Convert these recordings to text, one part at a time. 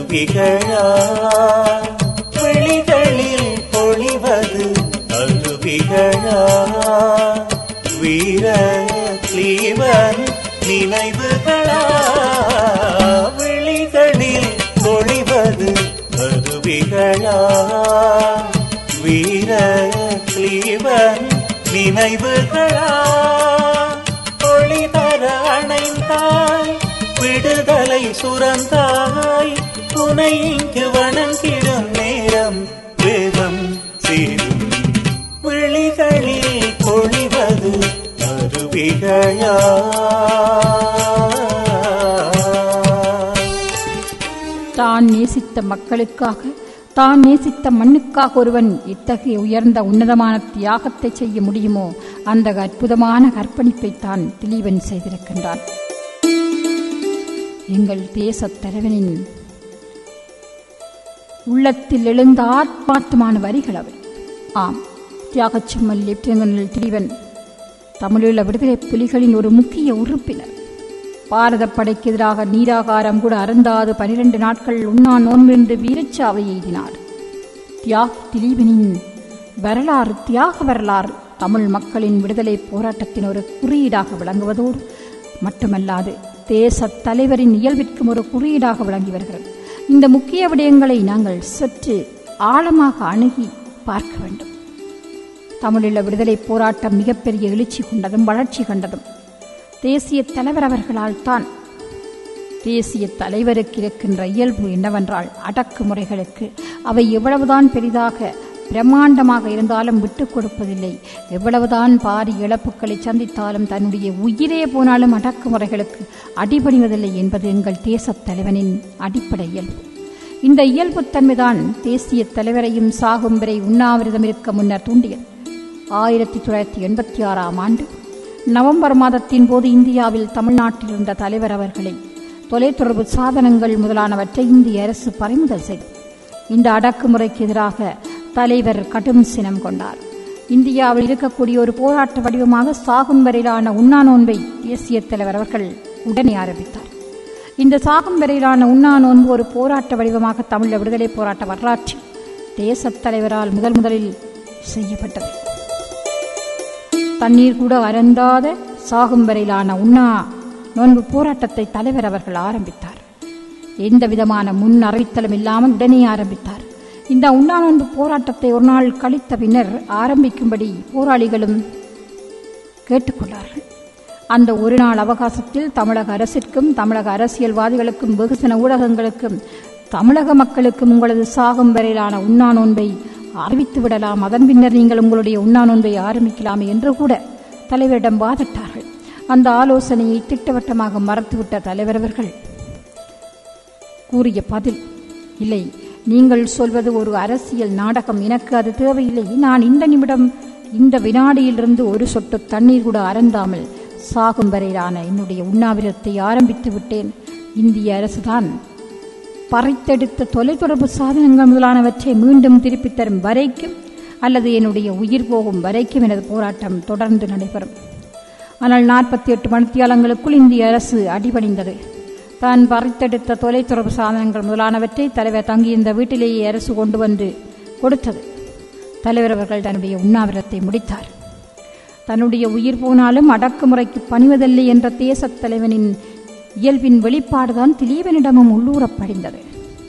அருவிகளா விழிகளில் பொழிவது அருவிகளா வீர தீவன் நினைவுகளா விழிகளில் பொழிவது அருவிகளா வீர தீவன் நினைவுகளா ஒளி தர அணைந்தாய் விடுதலை சுரந்தாய் உனை இங்கு வணங்கிடும் நேரம் வேகம் சேரும் விழிகளில் பொழிவது அருவிகளா தான் நேசித்த மக்களுக்காக தான் நேசித்த மண்ணுக்காக ஒருவன் இத்தகைய உயர்ந்த உன்னதமான தியாகத்தை செய்ய முடியுமோ அந்த அற்புதமான அர்ப்பணிப்பை தான் திலீபன் செய்திருக்கின்றான் எங்கள் தேசத் தலைவனின் உள்ளத்தில் எழுந்த ஆத்மார்த்தமான வரிகள் அவை ஆம் தியாகச்சும்மல் லெப்டினல் திலீபன் தமிழீழ விடுதலை புலிகளின் ஒரு முக்கிய உறுப்பினர் பாரத படைக்கு எதிராக நீராகாரம் கூட அருந்தாது பனிரெண்டு நாட்கள் உண்ணா நோன்பிருந்து வீரச்சாவை எய்தினார் தியாக திலீபனின் வரலாறு தியாக வரலாறு தமிழ் மக்களின் விடுதலை போராட்டத்தின் ஒரு குறியீடாக விளங்குவதோடு மட்டுமல்லாது தேச தலைவரின் இயல்பிற்கும் ஒரு குறியீடாக விளங்கி வருகிறது இந்த முக்கிய விடயங்களை நாங்கள் சற்று ஆழமாக அணுகி பார்க்க வேண்டும் தமிழீழ விடுதலை போராட்டம் மிகப்பெரிய எழுச்சி கொண்டதும் வளர்ச்சி கண்டதும் தேசிய தலைவர் அவர்களால் தான் தேசிய தலைவருக்கு இருக்கின்ற இயல்பு என்னவென்றால் அடக்குமுறைகளுக்கு அவை எவ்வளவுதான் பெரிதாக பிரம்மாண்டமாக இருந்தாலும் விட்டுக் கொடுப்பதில்லை எவ்வளவுதான் பாரி இழப்புகளை சந்தித்தாலும் தன்னுடைய உயிரே போனாலும் அடக்குமுறைகளுக்கு அடிபணிவதில்லை என்பது எங்கள் தேசத் தலைவனின் அடிப்படை இயல்பு இந்த இயல்புத்தன்மைதான் தேசிய தலைவரையும் சாகும் வரை உண்ணாவிரதம் இருக்க முன்னர் தூண்டியது ஆயிரத்தி தொள்ளாயிரத்தி எண்பத்தி ஆறாம் ஆண்டு நவம்பர் மாதத்தின் போது இந்தியாவில் தமிழ்நாட்டில் இருந்த தலைவர் அவர்களை தொலைத்தொடர்பு சாதனங்கள் முதலானவற்றை இந்திய அரசு பறிமுதல் செய்தது இந்த அடக்குமுறைக்கு எதிராக தலைவர் கடும் சினம் கொண்டார் இந்தியாவில் இருக்கக்கூடிய ஒரு போராட்ட வடிவமாக சாகும் வரையிலான உண்ணா நோன்பை தேசிய தலைவர் அவர்கள் உடனே ஆரம்பித்தார் இந்த சாகும் வரையிலான உண்ணா நோன்பு ஒரு போராட்ட வடிவமாக தமிழ் விடுதலை போராட்ட வரலாற்றில் தேசத் தலைவரால் முதல் முதலில் செய்யப்பட்டது தண்ணீர் கூட அருந்தாத சாகும் வரையிலான உண்ணா நோன்பு போராட்டத்தை தலைவர் அவர்கள் ஆரம்பித்தார் எந்த விதமான முன் அறிவித்தலும் இல்லாமல் உடனே ஆரம்பித்தார் இந்த உண்ணா நோன்பு போராட்டத்தை ஒரு நாள் கழித்த பின்னர் ஆரம்பிக்கும்படி போராளிகளும் கேட்டுக்கொண்டார்கள் அந்த ஒரு நாள் அவகாசத்தில் தமிழக அரசிற்கும் தமிழக அரசியல்வாதிகளுக்கும் வெகுசன ஊடகங்களுக்கும் தமிழக மக்களுக்கும் உங்களது சாகும் வரையிலான உண்ணா நோன்பை அறிவித்து விடலாம் அதன் பின்னர் நீங்கள் உங்களுடைய உண்ணா நோன்பை ஆரம்பிக்கலாமே என்று கூட தலைவரிடம் வாதிட்டார்கள் அந்த ஆலோசனையை திட்டவட்டமாக மறத்துவிட்ட தலைவர் அவர்கள் கூறிய பதில் இல்லை நீங்கள் சொல்வது ஒரு அரசியல் நாடகம் எனக்கு அது தேவையில்லை நான் இந்த நிமிடம் இந்த வினாடியிலிருந்து ஒரு சொட்டு தண்ணீர் கூட அறந்தாமல் சாகும் வரையிலான என்னுடைய உண்ணாவிரத்தை ஆரம்பித்து விட்டேன் இந்திய அரசுதான் பறித்தெடுத்த தொலைத்தொடர்பு சாதனங்கள் முதலானவற்றை மீண்டும் திருப்பித் தரும் வரைக்கும் அல்லது என்னுடைய உயிர் போகும் வரைக்கும் எனது போராட்டம் தொடர்ந்து நடைபெறும் ஆனால் நாற்பத்தி எட்டு மணித்தியாலங்களுக்குள் இந்திய அரசு அடிபணிந்தது தான் பறித்தெடுத்த தொலைத்தொடர்பு சாதனங்கள் முதலானவற்றை தலைவர் தங்கியிருந்த வீட்டிலேயே அரசு கொண்டு வந்து கொடுத்தது தலைவர் அவர்கள் தன்னுடைய உண்ணாவிரத்தை முடித்தார் தன்னுடைய உயிர் போனாலும் அடக்குமுறைக்கு பணிவதில்லை என்ற தேசத் தலைவனின் இயல்பின் வெளிப்பாடுதான் திலீபனிடமும் உள்ளூரப் படிந்தது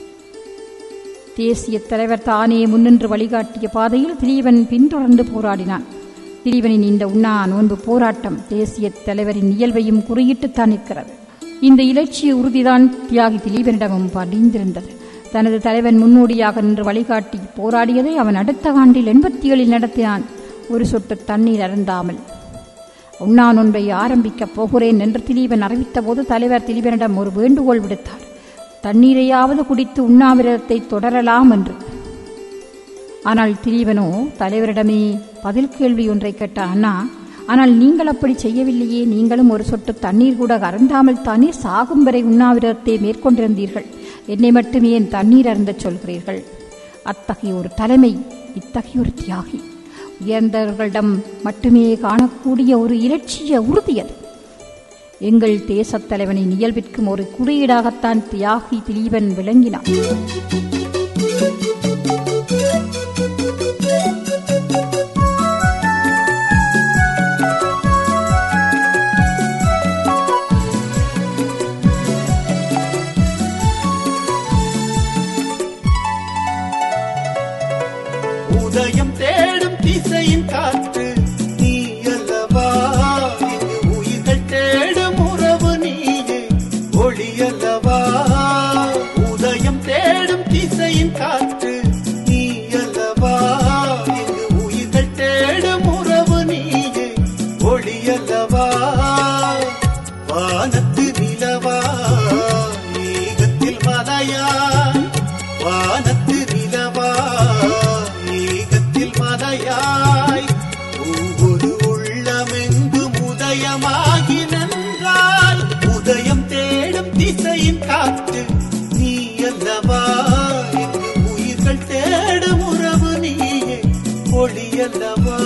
தேசிய தலைவர் தானே முன்னின்று வழிகாட்டிய பாதையில் திலீபன் பின்தொடர்ந்து போராடினான் திலீபனின் இந்த உண்ணா நோன்பு போராட்டம் தேசிய தலைவரின் இயல்பையும் குறியிட்டுத்தான் நிற்கிறது இந்த இலட்சிய உறுதிதான் தியாகி திலீபனிடமும் படிந்திருந்தது தனது தலைவன் முன்னோடியாக நின்று வழிகாட்டி போராடியதை அவன் அடுத்த ஆண்டில் எண்பத்தி ஏழில் நடத்தினான் ஒரு சொட்டு தண்ணீர் அருந்தாமல் உண்ணா நோன்பை ஆரம்பிக்கப் போகிறேன் என்று திலீபன் அறிவித்த போது தலைவர் திலீபனிடம் ஒரு வேண்டுகோள் விடுத்தார் தண்ணீரையாவது குடித்து உண்ணாவிரதத்தை தொடரலாம் என்று ஆனால் திலீபனோ தலைவரிடமே பதில் கேள்வி ஒன்றை கேட்ட அண்ணா ஆனால் நீங்கள் அப்படி செய்யவில்லையே நீங்களும் ஒரு சொட்டு தண்ணீர் கூட அருந்தாமல் தானே சாகும் வரை உண்ணாவிரதத்தை மேற்கொண்டிருந்தீர்கள் என்னை மட்டும் ஏன் தண்ணீர் அருந்தச் சொல்கிறீர்கள் அத்தகைய ஒரு தலைமை இத்தகைய ஒரு தியாகி உயர்ந்தவர்களிடம் மட்டுமே காணக்கூடிய ஒரு இலட்சிய உறுதி அது எங்கள் தேசத் தலைவனின் இயல்பிற்கும் ஒரு குறியீடாகத்தான் தியாகி திலீபன் விளங்கினான் உதயம் தேடும் திசையின் காற்று நீ அல்லவா இங்கு உயிர்கள் தேடும் உறவு நீயே ஒளி அல்லவா உதயம் தேடும் திசையின் காற்று நீ அல்லவா இங்கு உயிர்கள் தேடும் உறவு நீயே ஒளி அல்லவா வானத்து நிலவா ஏகத்தில் மலையா வானத்து நிலவா ஏகத்தில் மலையாய் ஒவ்வொரு உள்ளமெங்கும் உதயமாகி நின்றாய் உதயம் தேடும் திசையின் காற்று நீ அல்லவா இங்கு உயிர்கள் தேடும் உறவு நீயே ஒளி அல்லவா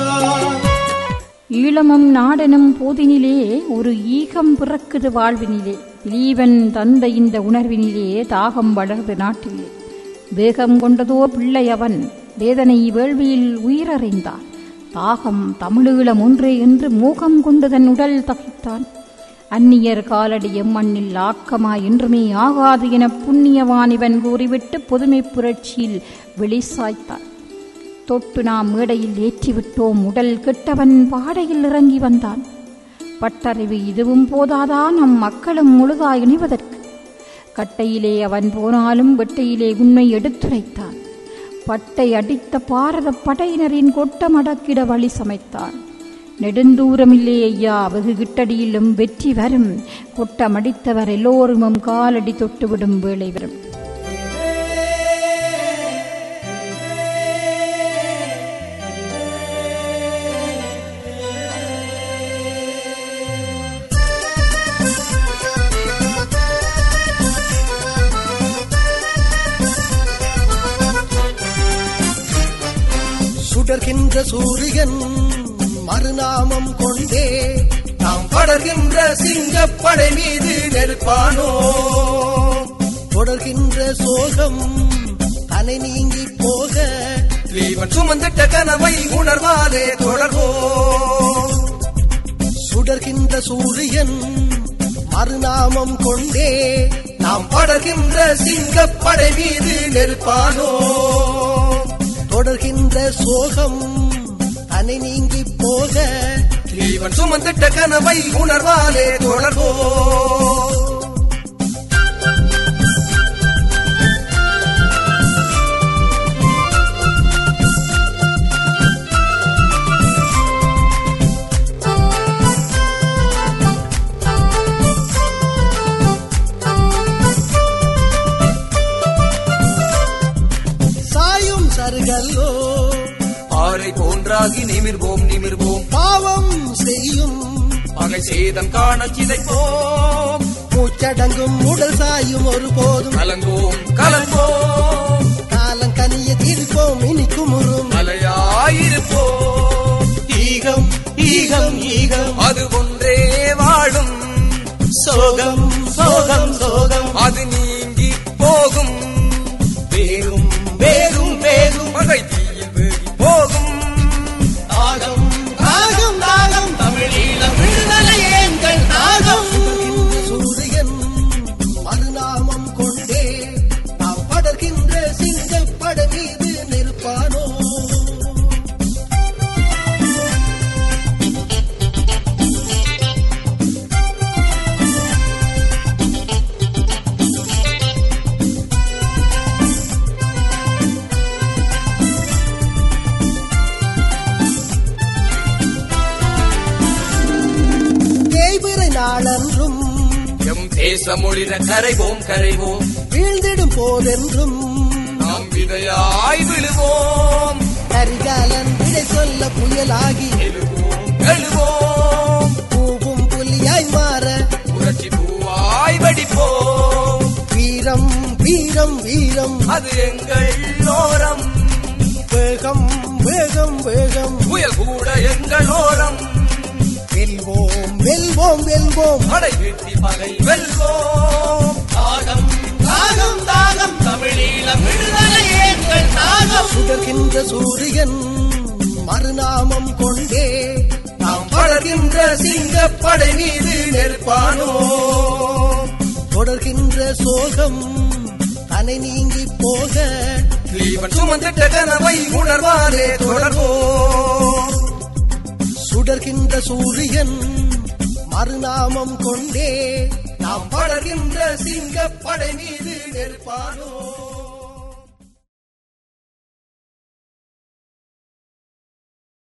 ஈழமும் நாடெனும் போதினிலே ஒரு ஈகம் பிறக்குது வாழ்வினிலே திலீபன் தந்த இந்த உணர்வினிலே தாகம் வளர்ந்து நாட்டிலே வேகம் கொண்டதோ பிள்ளை அவன் வேதனை வேள்வியில் உயிரறிந்தான் தாகம் தமிழீழம் ஒன்றே என்று மோகம் கொண்டு தன் உடல் தகித்தான் அந்நியர் காலடி எம்மண்ணில் ஆக்கமா என்றுமே ஆகாது என புண்ணியவான் இவன் கூறிவிட்டு பொதுமைப் புரட்சியில் வெளிசாய்த்தான் தொட்டு நாம் மேடையில் ஏற்றிவிட்டோம் உடல் கெட்டவன் பாடையில் இறங்கி வந்தான் பட்டறிவு இதுவும் போதாதா நம் மக்களும் முழுதாய் இணைவதற்கு கட்டையிலே அவன் போனாலும் வெட்டையிலே உண்மை எடுத்துரைத்தான் பட்டை அடித்த பாரத படையினரின் கொட்டமடக்கிட வழி சமைத்தான் நெடுந்தூரமில்லே ஐயா வெகு கிட்டடியிலும் வெற்றி வரும் கொட்டமடித்தவர் எல்லோருமும் காலடி தொட்டுவிடும் வேளை வரும் சுடர்கின்ற சூரியன் மறுநாமம் கொண்டே நாம் படர்கின்ற சிங்கப்படை மீது நெருப்பானோ தொடர்கின்ற சோகம் தனை நீங்கி போக தீவன் சுமந்திட்ட கனவை உணர்வாலே தொடர்வோ சுடர்கின்ற சூரியன் மறுநாமம் கொண்டே நாம் படர்கின்ற சிங்கப்படை மீது நெருப்பானோ தொடர்கின்ற சோகம் தனை நீங்கி போக தீவன் சுமந்திட்ட கனவை உணர்வாலே தொடர்வோ சாயும் சருகல்லோ ஆரை போன்றாகி நிமிர்வோம் நிமிர்வோம் பாவம் செய்யும் பகை சேதம் காண சிதைப்போம் மூச்சடங்கும் உடல் சாயும் ஒரு போதும் கலங்கோம் கலங்கோம் காலம் கனிய தீர்ப்போம் இனி குமுறும் மலையாயிருப்போம் ஈகம் ஈகம் ஈகம் அது ஒன்றே வாழும் சோகம் சோகம் சோகம் அது நீங்கி போகும் வேகும் வேகும் வேகும் பகை தீயில் வேகி போகும் தாகம் தாகம் தாகம் தமிழீழம் விடுதலை எங்கள் தாகம் சூரியன் மறுநாமம் கொண்டே நாம் படர்கின்ற சிங்கப்பட மீது நிற்பானோ தேய்பிறை நாளன்றும் எம் தேசமொழிர கரைவோம் கரைவோம் வீழ்ந்திடும் போதென்றும் நாம் விதையாய் விழுவோம் கரிகாலன் விடை சொல்ல புயலாகி எழுவோம் எழுவோம் பூவும் புலியாய் மாற புரட்சி பூவாய் வடிப்போம் வீரம் வீரம் வீரம் அது எங்கள் ஓரம் வேகம் வேகம் வேகம் புயல் கூட எங்கள் ஓரம் வெல்வோம் வெல்வோம் வெல்வோம் வெல்வோம் படை வெட்டி பகை வெல்வோம் தாகம் தாகம் தாகம் தமிழீழம் விடுதலை எங்கள் தாகம் சுடர்கின்ற சூரியன் மறுநாமம் கொண்டே நாம் படர்கின்ற சிங்கப்படை மீது நெருப்பானோ தொடர்கின்ற சோகம் தனை நீங்கி போக தீவன் சுமந்திட்ட கனவை உணர்வாரே தொடர்வோம் சுடர்கின்ற சூரியன் மறுநாமம் கொண்டே நாம் படர்கின்ற சிங்கப்படை மீது நெருப்பானோ